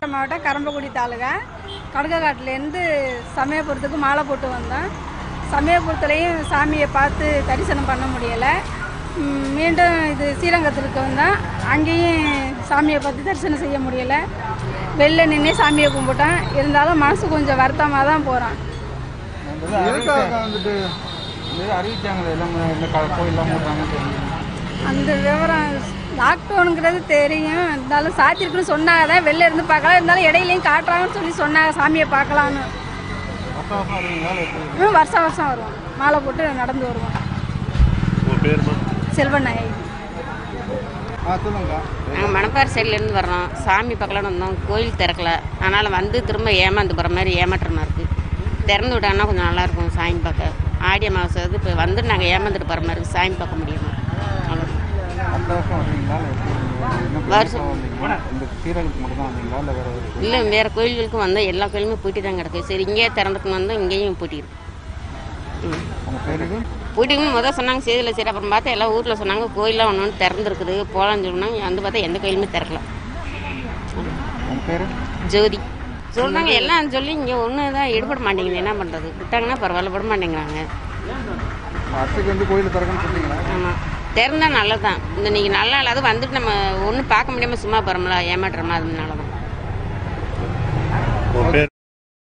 ராமநாதபுரம் மாவட்டம் கரம்பக்குடி தாலுகா கடுகக்காட்டிலேருந்து சமயபுரத்துக்கு மாலை போட்டு வந்தோம் சமயபுரத்துலேயும் சாமியை பார்த்து தரிசனம் பண்ண முடியலை ம், மீண்டும் இது ஸ்ரீரங்கத்திற்கு வந்தோம் அங்கேயும் சாமியை பார்த்து தரிசனம் செய்ய முடியலை வெளில நின்று சாமியை கும்பிட்டோம் இருந்தாலும் மனசு கொஞ்சம் வருத்தமாக தான் போகிறோம் எதுக்காக வந்துட்டு இது அறிவிச்சாங்களே எல்லாம் இந்த க- கோயில்லாம் மூடுறாங்கன்னு தெரியும் அந்த விவரம் லாக்டவுனுங்கிறது தெரியும் இருந்தாலும் சாத்திருக்குன்னு சொன்னாங்க தான் வெளில இருந்து பார்க்கலாம் இருந்தாலும் இடையிலையும் காட்டுறாங்கன்னு சொல்லி சொன்னாங்க சாமியை பார்க்கலான்னு வருஷம் வருஷம் வருவீங்களா இல்லை எப்படி? இன்னும் வருஷம் வருஷம் வருவோம் மாலை போட்டு நடந்து வருவோம் உங்கள் பேருமா செல்வன் நாயகி ஆ சொல்லுங்கக்கா நாங்கள் மணப்பாறை சைட்லேருந்து வர்றோம் சாமி பார்க்கலான்னு வந்தோம் கோயில் திறக்கல அதனால் வந்து திரும்ப ஏமாந்து போகிற மாதிரி ஏமாற்றமாக இருக்குது திறந்து விட்டாங்கன்னா கொஞ்சம் நல்லாயிருக்கும் சாமி பார்க்க ஆடி அமாவாசை வந்து இப்போ வந்து நாங்கள் ஏமாந்துட்டு போகிற மாதிரி இருக்குது சாமி பார்க்க முடியுமா அவ்வளோ அடுத்த வருஷம் வருவீங்களா இல்லை எப்படி? என்ன வருஷம். கோயிலுக்கு வந்தீங்க இந்த சீரகத்துக்கு மட்டும் தான் வந்தீங்களா இல்லை வேறு எதுவும் இல்லை வேறு கோயில்களுக்கும் வந்தால் எல்லா கோயிலுமே பூட்டி தான் கிடக்கு சரி இங்கேயே திறந்துக்கு வந்தோம் இங்கேயும் பூட்டிருக்கு ம் உங்கள் பேர் இது பூட்டிங்கன்னு முதல் சொன்னாங்க செய்தியில் சரி அப்புறம் பார்த்தா எல்லா ஊரில் சொன்னாங்க கோயிலாம் ஒன்று ஒன்று திறந்துருக்குது போகலான்னு சொன்னாங்க வந்து பார்த்தா எந்த கோயிலுமே திறக்கல உங்கள் பேர் ஜோதி சொல்கிறாங்க எல்லாம் சொல்லி இங்கே ஒன்று தான் ஈடுபட மாட்டேங்குது என்ன பண்ணுறது விட்டாங்கன்னா பரவாயில்ல விட மாட்டேங்கிறாங்க அடுத்துக்கு வந்து கோயில் திறக்கணும்னு சொன்னீங்களா ஆமாம் திறந்தா நல்லது தான் இந்த இன்னைக்கு நல்லா இல்லாத வந்துட்டு நம்ம ஒன்றும் பார்க்க முடியாமல் சும்மா போகிறோம்ல ஏமாற்றுறோமா அதனால தான் உங்கள் பேர்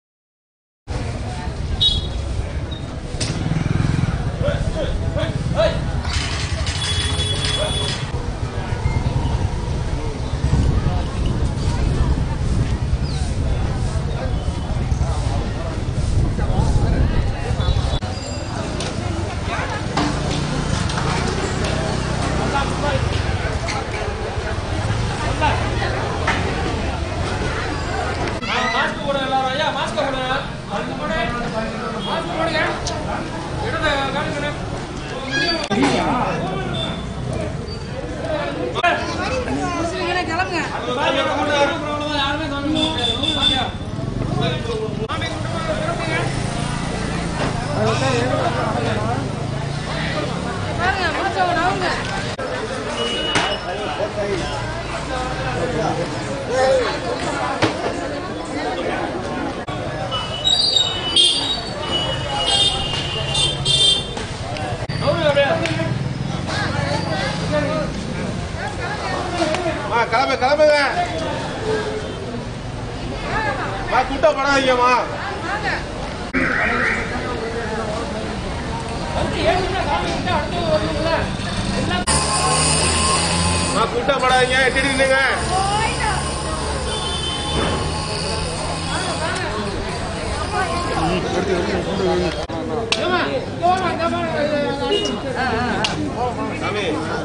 மா கிளம்பு கிளம்புங்க மா கூட்டம் படாதீங்கம்மா மா கூட்டம் படாதீங்க எட்டி நின்னுங்க சாமி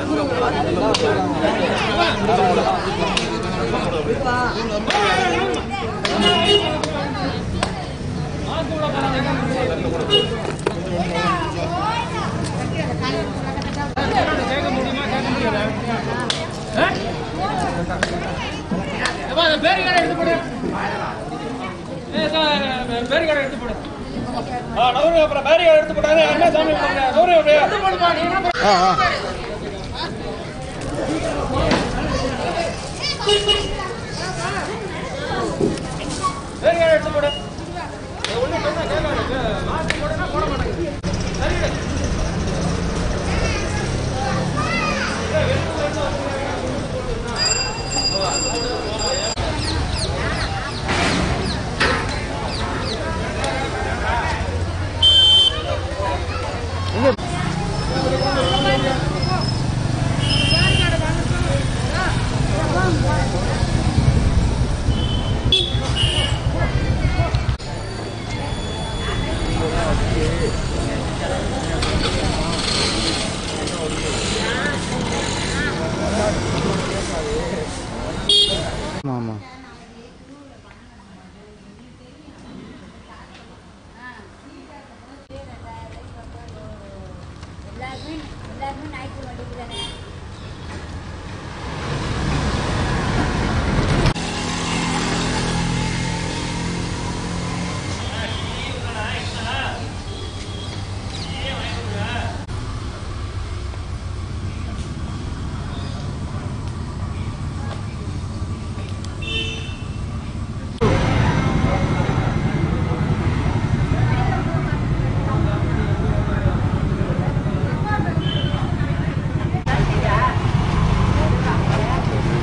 ஆமாம்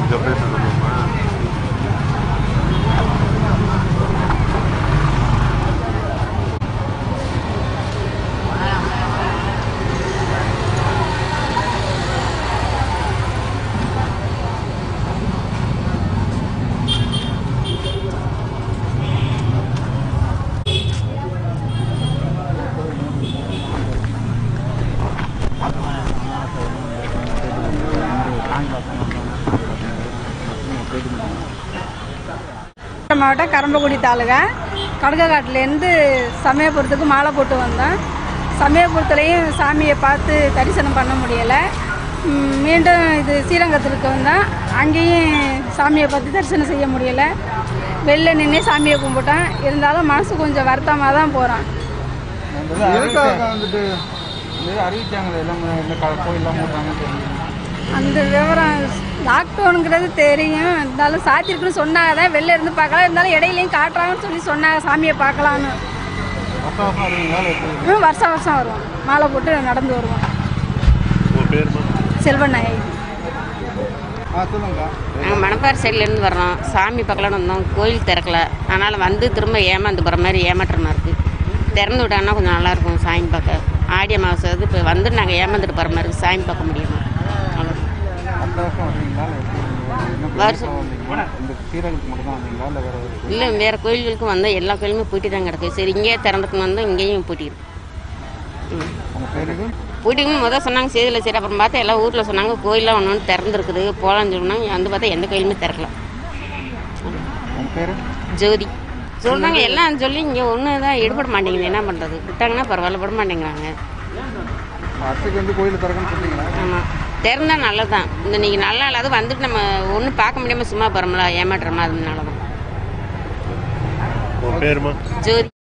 கொஞ்சம் பேச சொல்லுமா மாவட்டம் கரம்பக்குடி தாலுகா கடகக்காட்டிலேருந்து சமயபுரத்துக்கு மாலை போட்டு வந்தோம் சமயபுரத்துலேயும் சாமியை பார்த்து தரிசனம் பண்ண முடியலை ம், மீண்டும் இது ஸ்ரீரங்கத்திற்கு வந்தோம் அங்கேயும் சாமியை பார்த்து தரிசனம் செய்ய முடியலை வெளில நின்று சாமியை கும்பிட்டோம் இருந்தாலும் மனசு கொஞ்சம் வருத்தமாக தான் போகிறோம் எதுக்காக வந்துட்டு இது அறிவிச்சாங்களே எல்லாம் இந்த க- கோயிலெல்லாம் மூடுறாங்கன்னு தெரியும் அந்த விவரம் லாக்டவுனுங்கிறது தெரியும் இருந்தாலும் சாத்திருக்குன்னு சொன்னாங்க தான் வெளில இருந்து பார்க்கலாம் இருந்தாலும் இடையிலையும் காட்டுறாங்கன்னு சொல்லி சொன்னாங்க சாமியை பார்க்கலான்னு வருஷம் வருஷம் வருவீங்களா இல்லை எப்படி இன்னும் வருஷம் வருஷம் வருவோம் மாலை போட்டு நடந்து வருவோம் உங்கள் பேருமா செல்வன் நாயை ஆ சொல்லுங்கக்கா நாங்கள் மணப்பாறை சைட்லேருந்து வர்றோம் சாமி பார்க்கலான்னு வந்தோம் கோயில் திறக்கல அதனால் வந்து திரும்ப ஏமாந்து போகிற மாதிரி ஏமாற்றமாக இருக்குது திறந்து விட்டாங்கன்னா கொஞ்சம் நல்லாயிருக்கும் சாமி பார்க்க ஆடி அமாவாசை வந்து இப்போ வந்து நாங்கள் ஏமாந்துட்டு போகிற மாதிரி இருக்கு சாமி பார்க்க முடியுமா அவ்வளோதான் அடுத்த வருஷம் வருவீங்களா இல்லை எப்படி இன்னும் வருஷம். வந்தீங்களா இந்த ஸ்ரீரங்கத்துக்கு மட்டும் தான் வந்தீங்களா இல்லை வேறு எதுக்கு? இல்லை வேறு கோயில்களுக்கும் வந்தால் எல்லா கோயிலுமே பூட்டி தான் கிடக்கு சரி இங்கேயே திறந்துக்கு வந்தோம் இங்கேயும் பூட்டிருக்கு ம் உங்கள் பேர் இது பூட்டிங்கன்னு முதல் சொன்னாங்க செய்தியில் சரி அப்புறம் பார்த்தா எல்லா ஊரில் சொன்னாங்க கோயிலாம் ஒன்று ஒன்று திறந்துருக்குது போகலான்னு சொன்னாங்க வந்து பார்த்தா எந்த கோயிலுமே திறக்கல உங்கள் பேர் ஜோதி சொல்கிறாங்க எல்லாம் சொல்லி இங்கே ஒன்று தான் எடுபட மாட்டேங்குது என்ன பண்ணுறது விட்டாங்கன்னா பரவாயில்ல விட மாட்டேங்கிறாங்க அடுத்துக்கு வந்து கோயில் திறக்கணும்னு சொன்னீங்களா ஆமாம் திறந்தா நல்லது தான் இந்த இன்னைக்கு நல்ல நாள் அது வந்துட்டு நம்ம ஒன்றும் பார்க்க முடியாமல் சும்மா போகிறோம்ல ஏமாட்டுறோமா அதனால தான் உங்கள் பேருமா ஜோதி